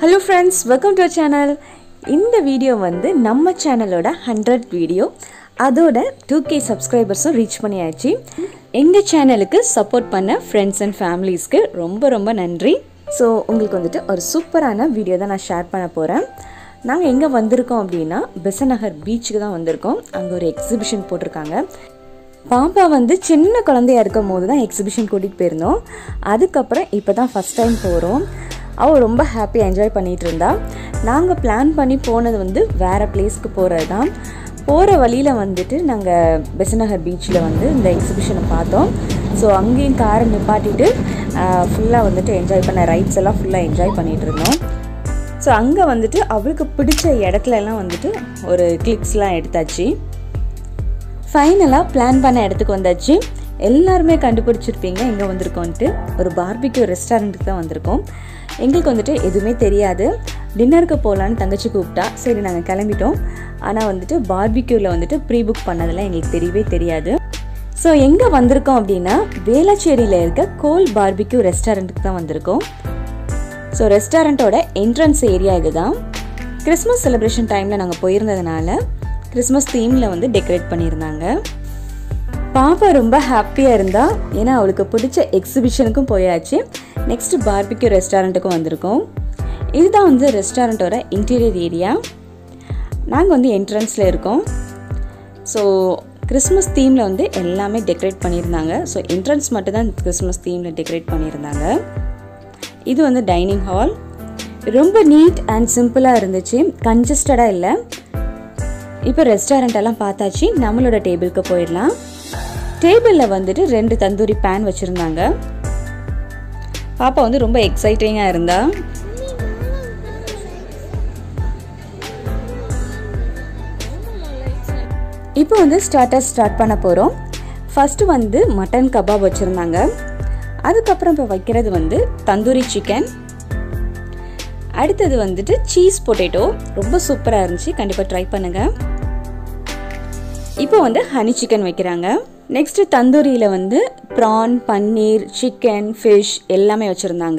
hello friends welcome to channel இந்த video வந்து நம்ம சேனலோட ஹண்ட்ரட் வீடியோ அதோட டூ கே சப்ஸ்கிரைபர்ஸும் ரீச் பண்ணியாச்சு எங்கள் சேனலுக்கு சப்போர்ட் பண்ண ஃப்ரெண்ட்ஸ் அண்ட் ஃபேமிலிஸ்க்கு ரொம்ப ரொம்ப நன்றி ஸோ உங்களுக்கு வந்துட்டு ஒரு சூப்பரான வீடியோ தான் நான் ஷேர் பண்ண போகிறேன் நாங்கள் எங்கே வந்திருக்கோம் அப்படின்னா பெசநகர் பீச்சுக்கு தான் வந்திருக்கோம் அங்கே ஒரு எக்ஸிபிஷன் போட்டிருக்காங்க பாப்பா வந்து சின்ன குழந்தையா இருக்கும் போது தான் எக்ஸிபிஷன் கூட்டிகிட்டு போயிருந்தோம் அதுக்கப்புறம் இப்போ தான் ஃபஸ்ட் டைம் போகிறோம் அவள் ரொம்ப ஹாப்பியாக என்ஜாய் பண்ணிகிட்டு இருந்தா நாங்கள் பிளான் பண்ணி போனது வந்து வேறு பிளேஸ்க்கு போகிறது தான் போகிற வழியில் வந்துட்டு நாங்கள் பெசநகர் பீச்சில் வந்து இந்த எக்ஸிபிஷனை பார்த்தோம் ஸோ அங்கேயும் காரை நிப்பாட்டிட்டு ஃபுல்லாக வந்துட்டு என்ஜாய் பண்ண ரைட்ஸ் எல்லாம் ஃபுல்லாக என்ஜாய் பண்ணிகிட்டு இருந்தோம் ஸோ அங்கே வந்துட்டு அவளுக்கு பிடிச்ச இடத்துல எல்லாம் வந்துட்டு ஒரு கிளிக்ஸ்லாம் எடுத்தாச்சு ஃபைனலாக பிளான் பண்ண இடத்துக்கு வந்தாச்சு எல்லாருமே கண்டுபிடிச்சிருப்பீங்க எங்கே வந்திருக்கோன்ட்டு ஒரு பார்பிக்யூ ரெஸ்டாரண்ட்டுக்கு தான் வந்திருக்கோம் எங்களுக்கு வந்துட்டு எதுவுமே தெரியாது டின்னருக்கு போகலான்னு தங்கச்சி கூப்பிட்டா சரி நாங்கள் கிளம்பிட்டோம் ஆனால் வந்துட்டு பார்பிக்யூவில் வந்துட்டு ப்ரீ புக் பண்ணதெல்லாம் எங்களுக்கு தெரியவே தெரியாது ஸோ எங்கே வந்திருக்கோம் அப்படின்னா வேளச்சேரியில் இருக்க கோல் பார்பிக்யூ ரெஸ்டாரண்ட்டுக்கு தான் வந்திருக்கோம் ஸோ ரெஸ்டாரண்ட்டோட என்ட்ரன்ஸ் ஏரியா இதுதான் கிறிஸ்மஸ் செலிப்ரேஷன் டைமில் நாங்கள் போயிருந்ததுனால கிறிஸ்மஸ் தீமில் வந்து டெக்கரேட் பண்ணியிருந்தாங்க பாப்பா ரொம்ப ஹாப்பியாக இருந்தா ஏன்னா அவளுக்கு பிடிச்ச எக்ஸிபிஷனுக்கும் போயாச்சு நெக்ஸ்ட் பார்பிக்யூ ரெஸ்டாரண்ட்டுக்கும் வந்திருக்கோம் இதுதான் வந்து ரெஸ்டாரண்ட்டோட இன்டீரியர் ஏரியா நாங்கள் வந்து என்ட்ரன்ஸில் இருக்கோம் ஸோ கிறிஸ்மஸ் தீமில் வந்து எல்லாமே டெக்கரேட் பண்ணியிருந்தாங்க ஸோ என்ட்ரன்ஸ் மட்டும் தான் கிறிஸ்மஸ் தீமில் டெக்கரேட் பண்ணியிருந்தாங்க இது வந்து டைனிங் ஹால் ரொம்ப நீட் அண்ட் சிம்பிளாக இருந்துச்சு கன்ஜஸ்டடாக இல்லை இப்போ ரெஸ்டாரண்ட் எல்லாம் பார்த்தாச்சு நம்மளோட டேபிளுக்கு போயிடலாம் டேபிளில் வந்துட்டு ரெண்டு தந்தூரி பேன் வச்சுருந்தாங்க பாப்பா வந்து ரொம்ப எக்ஸைட்டிங்காக இருந்தா இப்போ வந்து ஸ்டார்டர் ஸ்டார்ட் பண்ண போகிறோம் ஃபஸ்ட்டு வந்து மட்டன் கபாப் வச்சுருந்தாங்க அதுக்கப்புறம் இப்போ வைக்கிறது வந்து தந்தூரி சிக்கன் அடுத்தது வந்துட்டு சீஸ் பொட்டேட்டோ ரொம்ப சூப்பராக இருந்துச்சு கண்டிப்பாக ட்ரை பண்ணுங்கள் இப்போ வந்து ஹனி சிக்கன் வைக்கிறாங்க நெக்ஸ்ட் தந்தூரியில் வந்து ப்ரான் பன்னீர் சிக்கன் ஃபிஷ் எல்லாமே வச்சுருந்தாங்க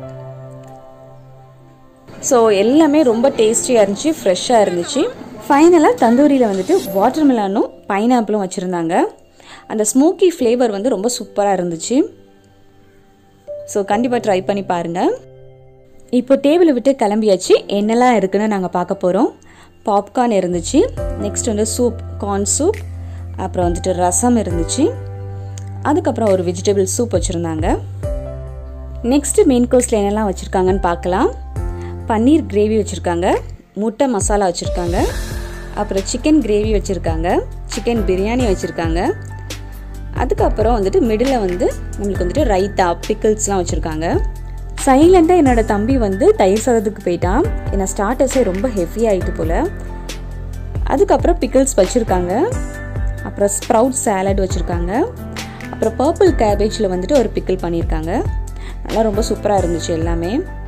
ஸோ எல்லாமே ரொம்ப டேஸ்டியாக இருந்துச்சு ஃப்ரெஷ்ஷாக இருந்துச்சு ஃபைனலாக தந்தூரியில் வந்துட்டு வாட்டர் மெலானும் பைனாப்பிளும் வச்சுருந்தாங்க அந்த ஸ்மோக்கி ஃப்ளேவர் வந்து ரொம்ப சூப்பராக இருந்துச்சு ஸோ கண்டிப்பாக ட்ரை பண்ணி பாருங்கள் இப்போ டேபிளை விட்டு கிளம்பியாச்சு என்னெல்லாம் இருக்குன்னு நாங்கள் பார்க்க போகிறோம் பாப்கார்ன் இருந்துச்சு நெக்ஸ்ட் வந்து சூப் கார்ன் சூப் அப்புறம் வந்துட்டு ரசம் இருந்துச்சு அதுக்கப்புறம் ஒரு வெஜிடபிள் சூப் வச்சுருந்தாங்க நெக்ஸ்ட்டு மெயின் கோர்ஸில் என்னெல்லாம் வச்சுருக்காங்கன்னு பார்க்கலாம் பன்னீர் கிரேவி வச்சுருக்காங்க முட்டை மசாலா வச்சுருக்காங்க அப்புறம் சிக்கன் கிரேவி வச்சுருக்காங்க சிக்கன் பிரியாணி வச்சுருக்காங்க அதுக்கப்புறம் வந்துட்டு மிடில் வந்து நம்மளுக்கு வந்துட்டு ரைத்தா பிக்கிள்ஸ்லாம் வச்சுருக்காங்க சைலண்ட்டாக என்னோடய தம்பி வந்து தயிர் சாதத்துக்கு போயிட்டான் ஏன்னா ஸ்டார்டர்ஸே ரொம்ப ஹெவி ஆகிட்டு போல் அதுக்கப்புறம் பிக்கிள்ஸ் வச்சுருக்காங்க அப்புறம் ஸ்ப்ரவுட் சேலட் வச்சுருக்காங்க அப்புறம் பர்பிள் கேபேஜில் வந்துட்டு ஒரு பிக்கிள் பண்ணியிருக்காங்க நல்லா ரொம்ப சூப்பராக இருந்துச்சு எல்லாமே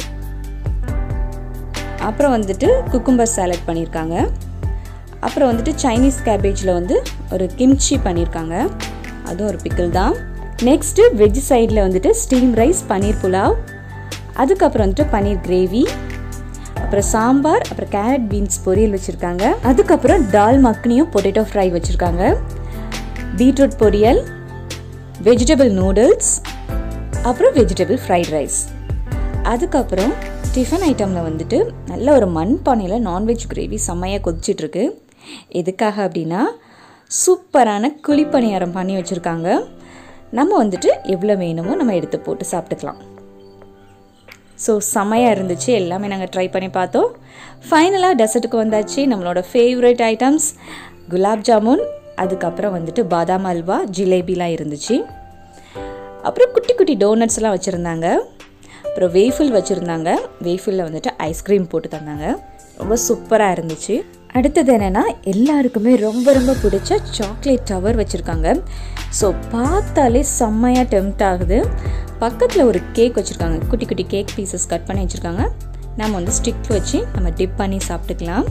அப்புறம் வந்துட்டு குக்கும்பர் சேலட் பண்ணியிருக்காங்க அப்புறம் வந்துட்டு சைனீஸ் கேபேஜில் வந்து ஒரு கிம்ச்சி பண்ணியிருக்காங்க அதுவும் ஒரு பிக்கிள் தான் நெக்ஸ்ட்டு வெஜ் சைடில் வந்துட்டு ஸ்டீம் ரைஸ் பன்னீர் புலாவ் அதுக்கப்புறம் வந்துட்டு பன்னீர் கிரேவி அப்புறம் சாம்பார் அப்புறம் கேரட் பீன்ஸ் பொரியல் வச்சுருக்காங்க அதுக்கப்புறம் டால் மக்னியும் பொட்டேட்டோ ஃப்ரை வச்சுருக்காங்க பீட்ரூட் பொரியல் வெஜிடபிள் நூடுல்ஸ் அப்புறம் வெஜிடபிள் ஃப்ரைட் ரைஸ் அதுக்கப்புறம் டிஃபன் ஐட்டமில் வந்துட்டு நல்ல ஒரு மண் பானையில் நான்வெஜ் கிரேவி செம்மையாக கொதிச்சிட்ருக்கு எதுக்காக அப்படின்னா சூப்பரான குழிப்பணியாரம் பண்ணி வச்சுருக்காங்க நம்ம வந்துட்டு எவ்வளோ வேணுமோ நம்ம எடுத்து போட்டு சாப்பிட்டுக்கலாம் ஸோ செமையாக இருந்துச்சு எல்லாமே நாங்கள் ட்ரை பண்ணி பார்த்தோம் ஃபைனலாக டெசர்ட்டுக்கு வந்தாச்சு நம்மளோட ஃபேவரட் ஐட்டம்ஸ் குலாப் ஜாமுன் அதுக்கப்புறம் வந்துட்டு பாதாம் அல்வா ஜிலேபிலாம் இருந்துச்சு அப்புறம் குட்டி குட்டி டோனட்ஸ்லாம் வச்சுருந்தாங்க அப்புறம் வேஃபில் வச்சுருந்தாங்க வேஃபிலில் வந்துட்டு ஐஸ்கிரீம் போட்டு தந்தாங்க ரொம்ப சூப்பராக இருந்துச்சு அடுத்தது என்னென்னா எல்லாருக்குமே ரொம்ப ரொம்ப பிடிச்ச சாக்லேட் டவர் வச்சுருக்காங்க ஸோ பார்த்தாலே செம்மையாக டெம்ட் ஆகுது பக்கத்தில் ஒரு கேக் வச்சுருக்காங்க குட்டி குட்டி கேக் பீசஸ் கட் பண்ணி வச்சுருக்காங்க நம்ம வந்து ஸ்டிக் வச்சு நம்ம டிப் பண்ணி சாப்பிட்டுக்கலாம்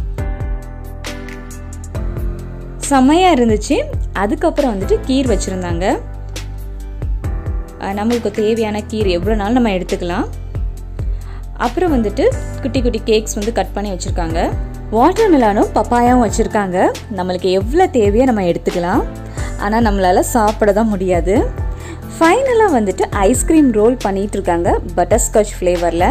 செம்மையாக இருந்துச்சு அதுக்கப்புறம் வந்துட்டு கீர் வச்சுருந்தாங்க நம்மளுக்கு தேவையான கீர் எவ்வளோ நாள் நம்ம எடுத்துக்கலாம் அப்புறம் வந்துட்டு குட்டி குட்டி கேக்ஸ் வந்து கட் பண்ணி வச்சுருக்காங்க வாட்டர் மெலானும் பப்பாயாவும் வச்சுருக்காங்க நம்மளுக்கு எவ்வளோ தேவையோ நம்ம எடுத்துக்கலாம் ஆனால் நம்மளால் சாப்பிட தான் முடியாது ஃபைனலாக வந்துட்டு ஐஸ்கிரீம் ரோல் பண்ணிகிட்டு இருக்காங்க பட்டர்ஸ்காட்ச் ஃப்ளேவரில்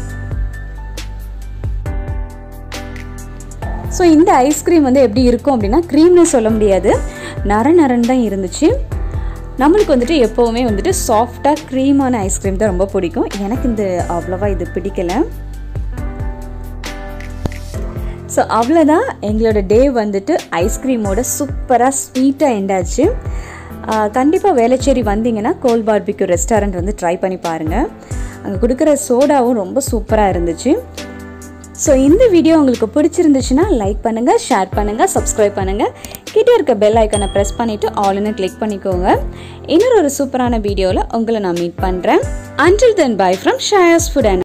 ஸோ இந்த ஐஸ்கிரீம் வந்து எப்படி இருக்கும் அப்படின்னா க்ரீம்னு சொல்ல முடியாது நர நரன் தான் இருந்துச்சு நம்மளுக்கு வந்துட்டு எப்போவுமே வந்துட்டு சாஃப்டாக க்ரீமான ஐஸ்கிரீம் தான் ரொம்ப பிடிக்கும் எனக்கு இந்த அவ்வளோவா இது பிடிக்கல ஸோ அவ்வளோதான் எங்களோட டே வந்துட்டு ஐஸ்கிரீமோட சூப்பராக ஸ்வீட்டாக எண்டாச்சு கண்டிப்பாக வேளச்சேரி வந்தீங்கன்னா கோல் பார்பிக்யூ ரெஸ்டாரண்ட் வந்து ட்ரை பண்ணி பாருங்கள் அங்கே கொடுக்குற சோடாவும் ரொம்ப சூப்பராக இருந்துச்சு ஸோ இந்த வீடியோ உங்களுக்கு பிடிச்சிருந்துச்சுன்னா லைக் பண்ணுங்கள் ஷேர் பண்ணுங்கள் சப்ஸ்கிரைப் பண்ணுங்கள் கிட்டே இருக்க பெல் ஐக்கனை ப்ரெஸ் பண்ணிவிட்டு ஆல்னு கிளிக் பண்ணிக்கோங்க இன்னொரு ஒரு சூப்பரான வீடியோவில் உங்களை நான் மீட் பண்ணுறேன் அன்டில் தென் பை ஃப்ரம் ஷாயஸ் ஃபுட் அண்ட்